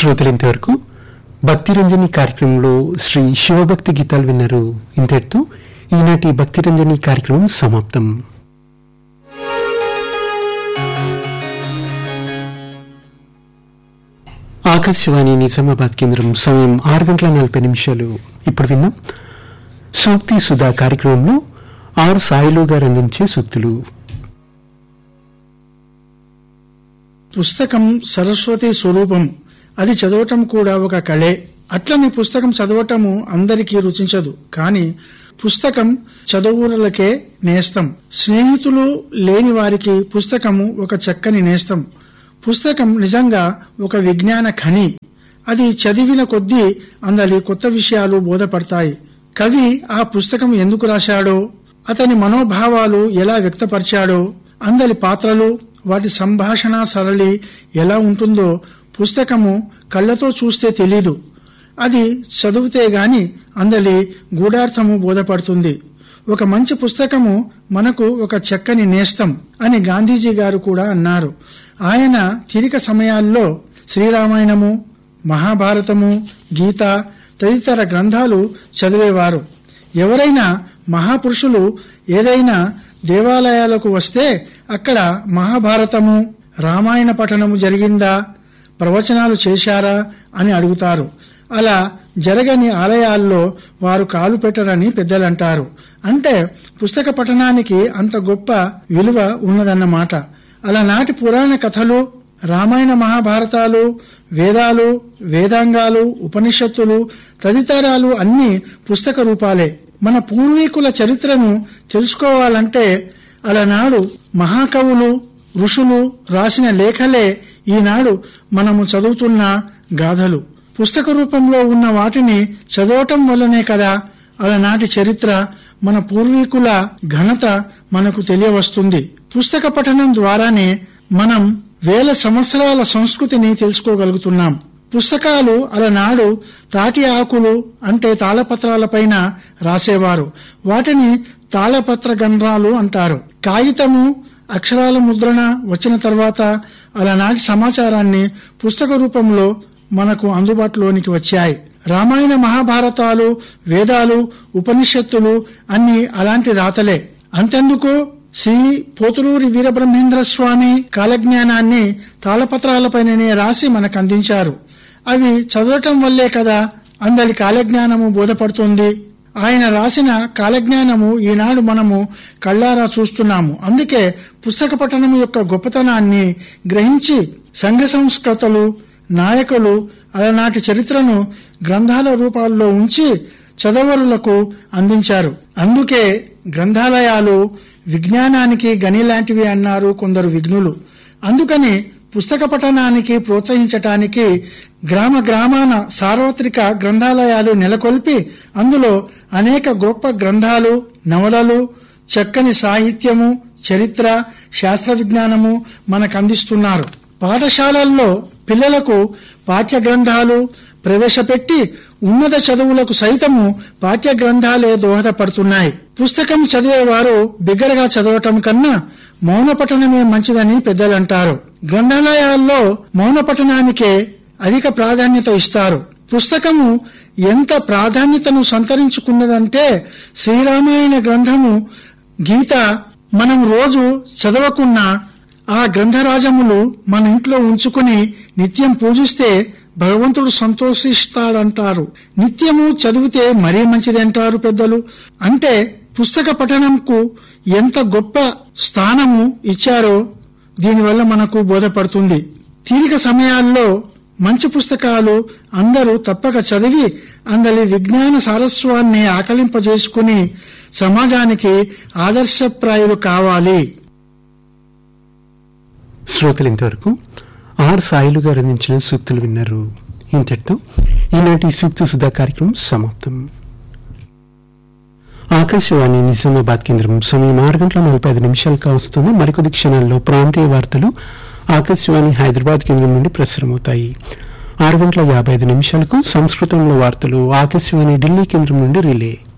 శ్రోతలు ఇంతవరకు భక్తిరంజని కార్యక్రమంలో శ్రీ శివభక్తి గీతాలు విన్నారు ఇంతటితో ఈనాటి భక్తిరంజని కార్యక్రమం సమాప్తం ఆకాశవాణి నిజామాబాద్ కేంద్రం సమయం ఆరు గంటల నలభై నిమిషాలు ఇప్పుడు విందాం సూక్తి సుధా కార్యక్రమంలో ఆరు సాయిలు గారు అందించే సూక్తులు పుస్తకం సరస్వతి స్వరూపం అది చదవటం కూడా ఒక కళే అట్లని పుస్తకం చదవటము అందరికీ రుచించదు కానీ పుస్తకం చదువులకే నేస్తం స్నేహితులు లేని వారికి పుస్తకము ఒక చక్కని నేస్తం పుస్తకం నిజంగా ఒక విజ్ఞాన ఖని అది చదివిన కొద్దీ అందరి కొత్త విషయాలు బోధపడతాయి కవి ఆ పుస్తకం ఎందుకు రాశాడో అతని మనోభావాలు ఎలా వ్యక్తపరిచాడో అందరి పాత్రలు వాటి సంభాషణ సరళి ఎలా ఉంటుందో పుస్తకము కళ్ళతో చూస్తే తెలీదు అది చదివితే గాని అందరి గూఢార్థము బోధపడుతుంది ఒక మంచి పుస్తకము మనకు ఒక చక్కని నేస్తం అని గాంధీజీ గారు కూడా అన్నారు ఆయన తీరిక సమయాల్లో శ్రీరామాయణము మహాభారతము గీత తదితర గ్రంథాలు చదివేవారు ఎవరైనా మహాపురుషులు ఏదైనా దేవాలయాలకు వస్తే అక్కడ మహాభారతము రామాయణ పఠనము జరిగిందా ప్రవచనాలు చేశారా అని అడుగుతారు అలా జరగని ఆలయాల్లో వారు కాలు పెట్టరని పెద్దలంటారు అంటే పుస్తక పఠనానికి అంత గొప్ప విలువ ఉన్నదన్నమాట అలనాటి పురాణ కథలు రామాయణ మహాభారతాలు వేదాలు వేదాంగాలు ఉపనిషత్తులు తదితరాలు అన్ని పుస్తక రూపాలే మన పూర్వీకుల చరిత్రను తెలుసుకోవాలంటే అలనాడు మహాకవులు ఋషులు రాసిన లేఖలే ఈనాడు మనము చదువుతున్న గాథలు పుస్తక రూపంలో ఉన్న వాటిని చదవటం వల్లనే కదా అలనాటి చరిత్ర మన పూర్వీకుల ఘనత మనకు తెలియవస్తుంది పుస్తక పఠనం ద్వారానే మనం వేల సంవత్సరాల సంస్కృతిని తెలుసుకోగలుగుతున్నాం పుస్తకాలు అలనాడు తాటి ఆకులు అంటే తాళపత్రాలపైన రాసేవారు వాటిని తాళపత్ర గంధ్రాలు అంటారు కాగితము అక్షరాల ముద్రణ వచ్చిన తర్వాత అలనాటి సమాచారాన్ని పుస్తక రూపంలో మనకు అందుబాటులోనికి వచ్చాయి రామాయణ మహాభారతాలు వేదాలు ఉపనిషత్తులు అన్ని అలాంటి రాతలే అంతెందుకు శ్రీ పోతులూరి వీరబ్రహ్మేంద్ర స్వామి కాలజ్ఞానాన్ని తాళపత్రాలపైననే రాసి మనకు అందించారు అవి చదవటం వల్లే కదా అందరి కాలజ్ఞానము బోధపడుతుంది ఆయన రాసిన కాలజ్ఞానము ఈనాడు మనము కళ్ళారా చూస్తున్నాము అందుకే పుస్తక పఠనం యొక్క గొప్పతనాన్ని గ్రహించి సంఘ సంస్కృతలు నాయకులు అలనాటి చరిత్రను గ్రంథాల రూపాల్లో ఉంచి చదవరులకు అందించారు అందుకే గ్రంథాలయాలు విజ్ఞానానికి గని లాంటివి అన్నారు కొందరు విఘ్నులు అందుకని పుస్తక పఠనానికి ప్రోత్సహించటానికి గ్రామ గ్రామాన సార్వత్రిక గ్రంథాలయాలు నెలకొల్పి అందులో అనేక గొప్ప గ్రంథాలు నవలలు చక్కని సాహిత్యము చరిత్ర శాస్త్ర విజ్ఞానము మనకు అందిస్తున్నారు పాఠశాలల్లో పిల్లలకు పాఠ్య గ్రంథాలు ప్రవేశపెట్టి ఉన్నత చదువులకు సైతము పాఠ్య గ్రంథాలే దోహదపడుతున్నాయి పుస్తకం చదివేవారు బిగ్గరగా చదవటం కన్నా మౌన పఠనమే మంచిదని పెద్దలంటారు గ్రంథాలయాల్లో మౌన పఠనానికే అధిక ప్రాధాన్యత ఇస్తారు పుస్తకము ఎంత ప్రాధాన్యతను సంతరించుకున్నదంటే శ్రీరామాయణ గ్రంథము గీత మనం రోజు చదవకున్నా ఆ గ్రంథరాజములు మన ఇంట్లో ఉంచుకుని నిత్యం పూజిస్తే భగవంతుడు సంతోషిస్తాడంటారు నిత్యము చదివితే మరీ మంచిది అంటారు పెద్దలు అంటే పుస్తక పఠనంకు ఎంత గొప్ప స్థానము ఇచ్చారో దీనివల్ల మనకు బోధపడుతుంది తీరిక సమయాల్లో మంచి పుస్తకాలు అందరూ తప్పక చదివి అందరి విజ్ఞాన సారస్వాన్ని ఆకలింపజేసుకుని సమాజానికి ఆదర్శప్రాయులు కావాలి శ్రోతలు ఇంతవరకు ఆర్ సాయిలు గారు అందించిన సూక్తులు విన్నారు ఇంతటితో ఈనాటి సూక్తి సుధా కార్యక్రమం సమాప్తం ఆకాశవాణి నిజామాబాద్ కేంద్రం సమయం ఆరు గంటల నలభై ఐదు నిమిషాలు కావస్తుంది మరికొద్ది క్షణాల్లో ప్రాంతీయ వార్తలు ఆకాశవాణి హైదరాబాద్ కేంద్రం నుండి ప్రసారమవుతాయి ఆరు గంటల యాభై ఐదు నిమిషాలకు సంస్కృతంలో వార్తలు ఆకాశవాణి ఢిల్లీ కేంద్రం నుండి రిలే